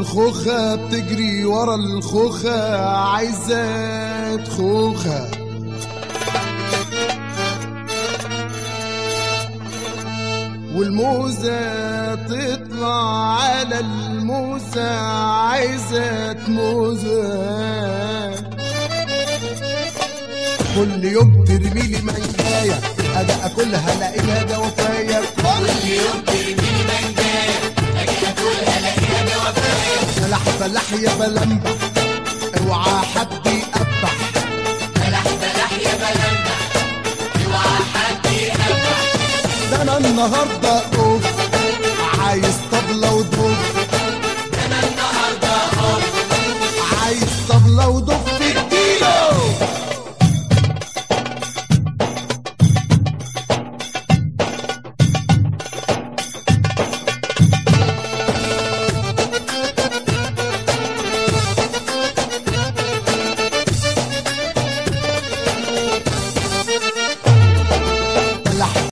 الخوخة بتجري ورا الخوخة عايزة خوخة والموزة تطلع على الموزة عايزة موزة كل يوم ترمي لي منجاية اجي اكلها الاقيها جوافاية كل يوم ترمي لي منجاية اجي اكلها الاقيها جوافاية فلح فلح يا بلمبح اوعى حد يقبح بلح بلح يا بلمبح اوعى حد يقبح ده انا النهارده